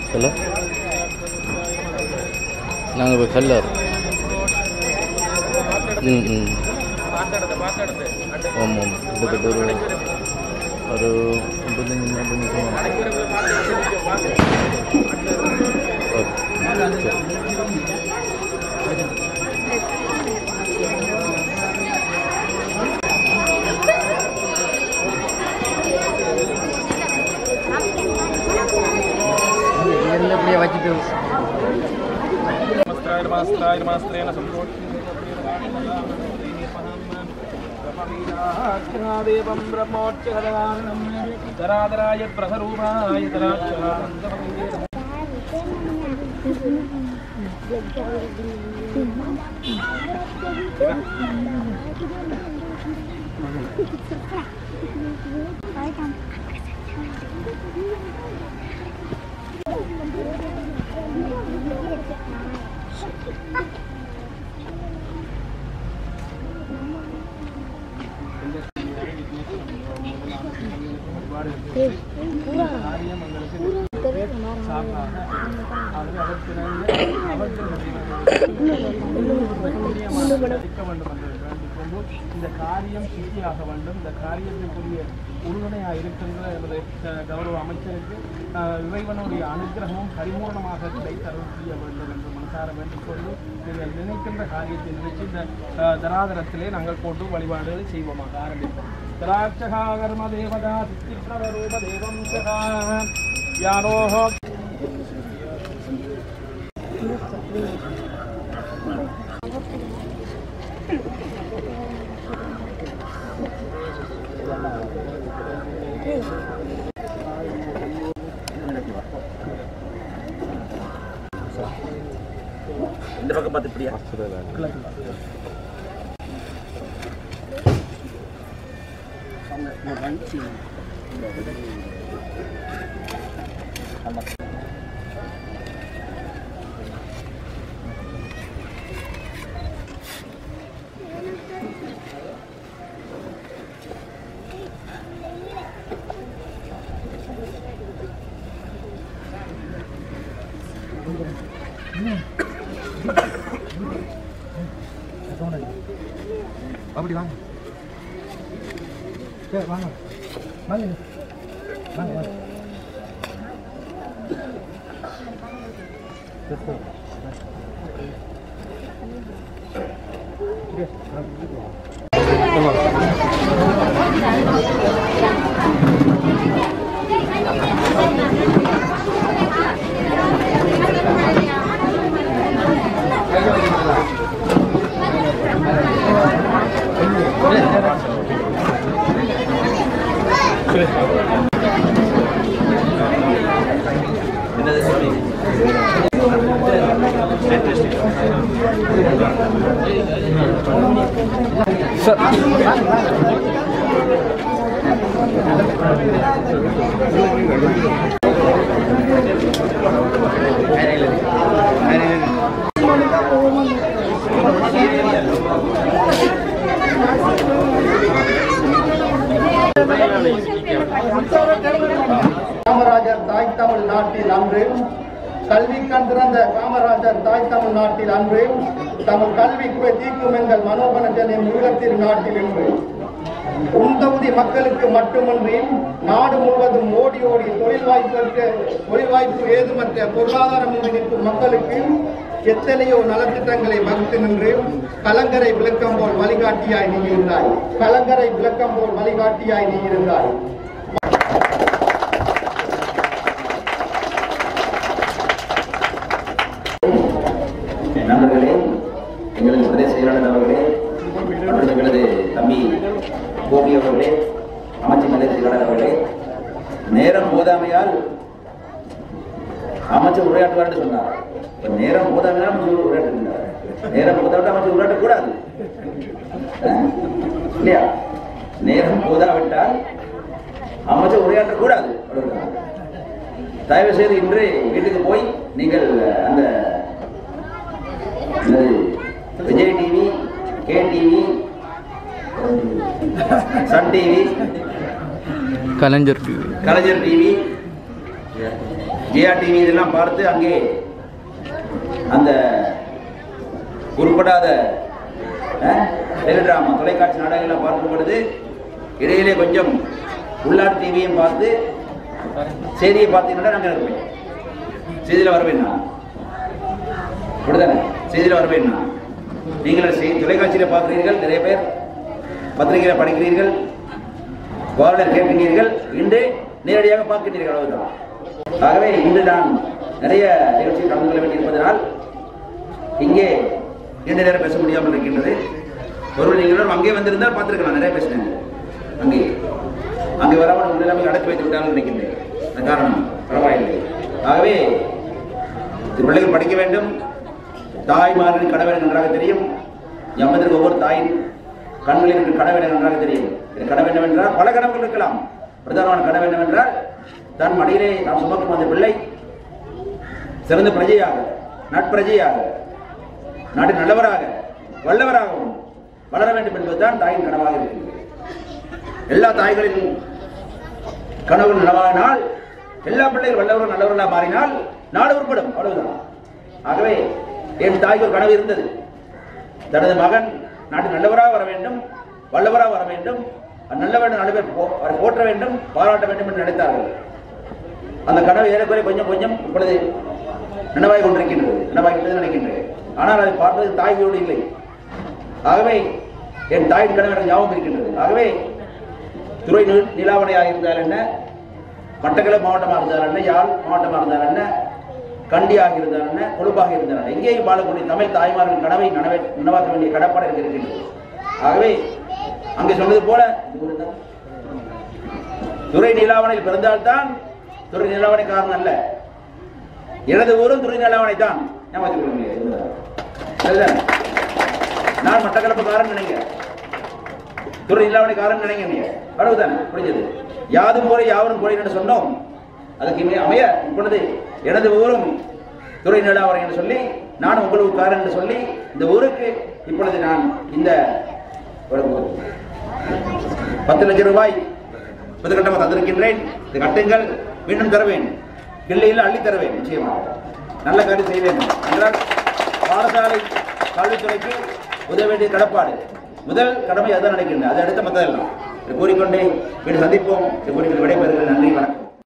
Hello நாங்கள் இப்போ கல்லார் ம் ம் ஆமாம் ஆமாம் கிட்டத்தட்ட ஒரு ஒரு முப்பத்தஞ்சு நாற்பது நிமிஷம் ஓகே சரி இப்படியே வச்சுட்டு தேவம் பிரம்மோச்சகதாரணம் தராதராய பிரசரூபாய தராட்சகானந்தமங்கே இந்த காரியம் சித்தியாக வேண்டும் இந்த காரியத்திற்குரிய உறுதுணையாக இருக்கின்ற எனது க- கௌரவ அமைச்சருக்கு அஹ், இறைவனுடைய அனுகிரகமும் பரிபூர்ணமாக கிடைத்தருள் செய்ய வேண்டும் என்று மனசார வேண்டிக் கொண்டு நீங்கள் நினைக்கின்ற காரியத்தை நினைச்சு இந்த அஹ், தராதரத்திலே நாங்கள் போட்டு வழிபாடுகளை செய்வோமாக ஆரம்பிப்போம் திராட்சகா கர்ம தேவதா சித்திரவ ரூப தேவம் சகா யாரோஹோ இந்த பக்கம் பார்த்து இப்படியா அப்படி வாங்க சரி வாங்க வாங்க வாங்க வாங்க என்னது சுவாமி காமராஜர் தாய் தமிழ் நாட்டில் அன்று கல்வி கண் திறந்த காமராஜர் தாய் தமிழ் நாட்டில் அன்று தமிழ் கல்விக்கு தீக்கும் எங்கள் மனோகணஜன் என் ஈழத்தில் நாட்டில் என்று உந்தகுதி மக்களுக்கு மட்டுமின்றி நாடு முழுவதும் ஓடி ஓடி தொழில் வாய்ப்பற்ற தொழில் வாய்ப்பு ஏதுமற்ற பொருளாதாரமின்றி நிற்கும் மக்களுக்கு எத்தனையோ நலத்திட்டங்களை வகுத்து நின்று கலங்கரை விளக்கம் போல் வழிகாட்டியாய் நீ இருந்தாய் கலங்கரை விளக்கம் போல் வழிகாட்டியாய் நீ இருந்தாய் நண்பர்களே எங்களது பிரதேச செயலாளர் அவர்களே மற்றும் எங்களது தம்பி கோபி அவர்களே அமைச்சர் நிலைய செயலாளர் அவர்களே நேரம் போதாமையால் அமைச்சர் உரையாற்றுவார் என்று சொன்னார் இப்ப நேரம் போதாமையால் அமைச்சர் உரையாற்றுகிறார் நேரம் போதாவிட்டு அமைச்சர் உரையாற்றக்கூடாது அஹ்? இல்லையா நேரம் போதாவிட்டால் அமைச்சர் உரையாற்றக்கூடாது அவ்வளவுதான். தயவு செய்து இன்று வீட்டுக்கு போய் நீங்கள் அந்த என்னது, Vijay TV K TV Sun TV Kalaignar TV Kalaignar TV Jaya TV இதெல்லாம் பார்த்து அங்கே அந்த உருப்படாத டெலிட்ராமா தொலைக்காட்சி நாடகங்கள்லாம் பார்க்கும் பொழுது இடையிலே கொஞ்சம் உள்நாட்டு டிவியும் பார்த்து செய்தியை பார்த்தீங்கன்னா நாங்கள் இருப்பேன் செய்தியில் வருவேன் நான் அப்படிதானே செய்தியில் வருவேன் நான் நீங்கள் செய் தொலைக்காட்சியில் பார்க்கிறீர்கள் நிறைய பேர் பத்திரிகையில் படிக்கிறீர்கள் வாரலர் கேட்கிறீர்கள் இன்று நேரடியாக பார்க்கிறீர்கள் அவ்வளவுதான் ஆகவே இன்று நான் நிறைய நிகழ்ச்சியில் கலந்து கொள்ள வேண்டியிருப்பதனால் இங்கே நீண்ட நேரம் பேச முடியாமல் இருக்கின்றது ஒருவர் நீங்களும் அங்கே வந்திருந்தால் பார்த்திருக்கலாம் நிறைய பேசினேன் அங்கே அங்கே வராமல் உங்கள் எல்லாமே அடக்கி வைத்து விட்டாலும் நினைக்கின்றேன் அந்த காரணம் பரவாயில்லை ஆகவே இந்த பிள்ளைகள் படிக்க வேண்டும் தாய்மாரின் கடவுள் நன்றாக தெரியும் எம்மதற்கு ஒவ்வொரு தாயின் கண்களில் இருக்கிற கடவுள் நன்றாக தெரியும் இது கடவு என்னவென்றால் பல கனவுகள் இருக்கலாம் பிரதானமான கனவு என்னவென்றால் தன் மடியிலே நாம் சுமக்கும் அந்த பிள்ளை சிறந்த பிரஜையாக நட்பிரஜையாக நாட்டின் நல்லவராக வல்லவராகவும் வளர வேண்டும் என்பதுதான் தாயின் கனவாக இருக்கிறது எல்லா தாய்களின் கனவு நனவானால் எல்லா பிள்ளைகள் வல்லவர்கள் நல்லவர்களாக மாறினால் நாடு உருப்படும் அவ்வளவுதான் ஆகவே என் தாய்க்கு ஒரு கனவு இருந்தது தனது மகன் நாட்டு நல்லவராக வர வேண்டும் வல்லவராக வர வேண்டும் நல்லவர் நாலு பேர் போ- அவரை போற்ற வேண்டும் பாராட்ட வேண்டும் என்று நினைத்தார்கள் அந்த கனவு ஏறக்குறைய கொஞ்சம் கொஞ்சம் இப்பொழுது நினைவாய் கொண்டிருக்கின்றது நினைவாகின்றது நினைக்கின்றேன் ஆனால் அதை பார்ப்பது தாய் வீடு இல்லை ஆகவே என் தாயின் கனவு எனக்கு ஞாபகம் இருக்கின்றது ஆகவே துறை நீ- நீலாவணையாக இருந்தால் என்ன மட்டக்களப்பு மாவட்டமாக இருந்தால் என்ன யாழ் மாவட்டமாக இருந்தால் என்ன கண்டியாக இருந்தால் என்ன கொழுப்பாக இருந்தால் என்ன எங்கேயும் வாழக்கூடிய தமிழ் தாய்மார்களின் கனவை நனவை நினைவாக்க வேண்டிய கடப்பாடு எனக்கு இருக்கின்றது ஆகவே அங்கே சொன்னது போல இது ஒரு தான். துறை நீலாவணையில் பிறந்தால்தான் துறை நீலாவணைக்காரன் அல்ல எனது ஊரும் துறை நீலாவணை தான் ஞாபகத்துக் கொள்ளுங்கள். சரிதானே? நான் மட்டக்களப்புக்காரன் நினைங்க துறை இல்லாமலைக்காரன் நினைங்க நீங்க அவ்வளவுதானே புரிஞ்சது யாதும் போல யாவரும் போல என்று சொன்னோம் அதுக்கு இமே அமைய இப்பொழுது எனது ஊரும் துறை நிலாவரை என்று சொல்லி நான் உங்களுக்கு காரன் என்று சொல்லி இந்த ஊருக்கு இப்பொழுது நான் இந்த ஒரு பத்து லட்சம் ரூபாய் புதுக்கட்டமாக தந்திருக்கின்றேன் இது கட்டுங்கள் மீண்டும் தருவேன் கிள்ளையில் அள்ளி தருவேன் நிச்சயமாக நல்ல காரியம் செய்ய வேண்டும் என்றால் பாடசாலை கல்வித்துறைக்கு உதவ வேண்டிய கடப்பாடு முதல் கடமை அதுதான் நினைக்கின்றேன் அதை அடுத்த மற்றதெல்லாம் இதை கூறிக்கொண்டே வீடு சந்திப்போம் இதை கூறிக்கொண்டு விடைபெறுகிறேன் நன்றி வணக்கம்